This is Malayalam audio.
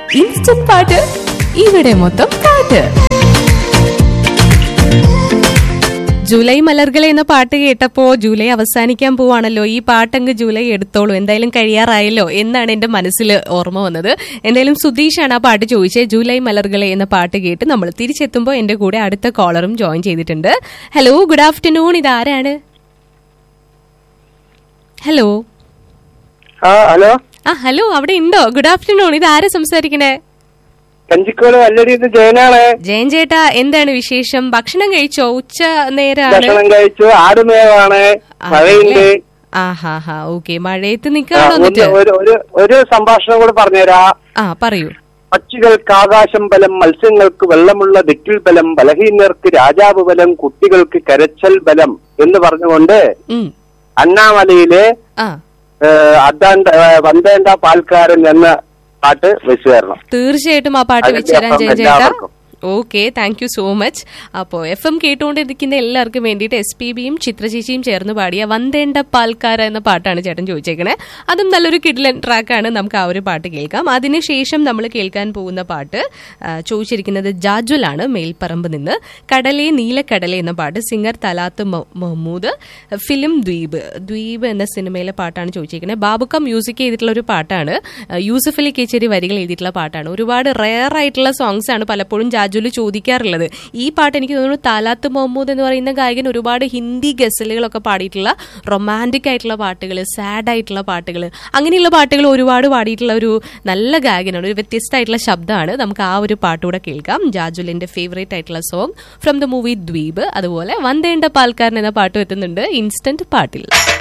ഇൻസ്റ്റന്റ് പാട്ട് ഇവിടെ മൊത്തം പാട്ട് ജൂലൈ മലർകൾ എന്ന പാട്ട് കേട്ടപ്പോ ജൂലൈ അവസാനിക്കാൻ പോവാണല്ലോ ഈ പാട്ടങ്ങ് ജൂലൈ എടുത്തോളൂ എന്തായാലും കഴിയാറായല്ലോ എന്നാണ് എന്റെ മനസ്സിൽ ഓർമ്മ വന്നത് എന്തായാലും സുധീഷാണ് ആ പാട്ട് ചോദിച്ചത് ജൂലൈ മലർകളെ എന്ന പാട്ട് കേട്ട് നമ്മൾ തിരിച്ചെത്തുമ്പോൾ എന്റെ കൂടെ അടുത്ത കോളറും ജോയിൻ ചെയ്തിട്ടുണ്ട് ഹലോ ഗുഡ് ആഫ്റ്റർനൂൺ ഇതാരാണ് ഹലോ ആ ഹലോ ആ ഹലോ അവിടെ ഉണ്ടോ ഗുഡ് ആഫ്റ്റർനൂൺ ഇത് ആരാ സംസാരിക്കണേ കഞ്ചിക്കോട് വല്ലടിന്ന് ജയനാണ് ജയൻ ചേട്ടാ എന്താണ് വിശേഷം ഭക്ഷണം കഴിച്ചോ ഉച്ച നേരാണ് ഭക്ഷണം കഴിച്ചു ആടുമേവാണ് മഴയുണ്ട് ആഹാ ഹാ ഓക്കെ മഴയത്ത് ആ, നിക്കാണോ ഒന്ന് എന്നിട്ട് ഒരു ഒരു ഒരു സംഭാഷണം കൂടെ പറഞ്ഞുതരാ ആ പറയൂ പക്ഷികൾക്ക് ആകാശം ബലം മത്സ്യങ്ങൾക്ക് വെള്ളമുള്ള ദിക്കിൽ ബലം ബലഹീനർക്ക് രാജാവ് ബലം കുട്ടികൾക്ക് കരച്ചൽ ബലം എന്ന് പറഞ്ഞുകൊണ്ട് ഉം അണ്ണാമലയിലെ ആ ഏഹ്, അദ്ദാണ്ട ഏഹ്, വന്തേണ്ട പാൽക്കാരൻ എന്ന പാട്ട് വെച്ചു തരണം തീർച്ചയായിട്ടും ആ പാട്ട് അതിന്റെ വെച്ചുതരാൻ ഒപ്പം ജയൻ ചേട്ടാ എല്ലാവർക്കും. Okay thank you so much അപ്പോ എഫ് എം കേട്ടുകൊണ്ടിരിക്കുന്ന എല്ലാവർക്കും വേണ്ടിയിട്ട് എസ് പി ബിയും ചിത്രചേച്ചിയും ചേർന്ന് പാടിയ വന്തേണ്ട പാൽക്കാര എന്ന പാട്ടാണ് ചേട്ടൻ ചോദിച്ചേക്കണേ അതും നല്ലൊരു കിഡ്ലൻ ട്രാക്കാണ് നമുക്ക് ആ ഒരു പാട്ട് കേൾക്കാം അതിനുശേഷം നമ്മൾ കേൾക്കാൻ പോകുന്ന പാട്ട് ആ, ചോദിച്ചിരിക്കുന്നത് ജാജുലാണ് മേൽപ്പറമ്പ് നിന്ന് കടലെ നീലക്കടലെ എന്ന പാട്ട് സിംഗർ തലാത്ത് മ- മഹ്മൂദ് ഫിലിം ദ്വീപ് ദ്വീപ് എന്ന സിനിമയിലെ പാട്ടാണ് ചോദിച്ചിരിക്കുന്നത് ബാബുക്ക മ്യൂസിക് ചെയ്തിട്ടുള്ള ഒരു പാട്ടാണ് ആ, യൂസഫ് അലി കേച്ചേരി വരികൾ എഴുതിയിട്ടുള്ള പാട്ടാണ് ഒരുപാട് റെയർ ആയിട്ടുള്ള സോങ്സ് ആണ് പലപ്പോഴും ജാജുല് ചോദിക്കാറുള്ളത് ഈ പാട്ട് എനിക്ക് തോന്നുന്നു താലാത്ത് മുഹമ്മൂദ് എന്ന് പറയുന്ന ഗായകൻ ഒരുപാട് ഹിന്ദി ഗസലുകളൊക്കെ പാടിയിട്ടുള്ള റൊമാൻറ്റിക് ആയിട്ടുള്ള പാട്ടുകൾ സാഡ് ആയിട്ടുള്ള പാട്ടുകൾ അങ്ങനെയുള്ള പാട്ടുകൾ ഒരുപാട് പാടിയിട്ടുള്ള ഒരു നല്ല ഗായകനാണ് ഒരു വ്യത്യസ്തമായിട്ടുള്ള ശബ്ദമാണ് നമുക്ക് ആ ഒരു പാട്ടുകൂടെ കേൾക്കാം ജാജുലിന്റെ ഫേവറേറ്റ് ആയിട്ടുള്ള song from the movie Dweep അതുപോലെ വന്തേണ്ട പാൽക്കാരൻ എന്ന പാട്ട് എത്തുന്നുണ്ട് ഇൻസ്റ്റന്റ് പാട്ടിൽ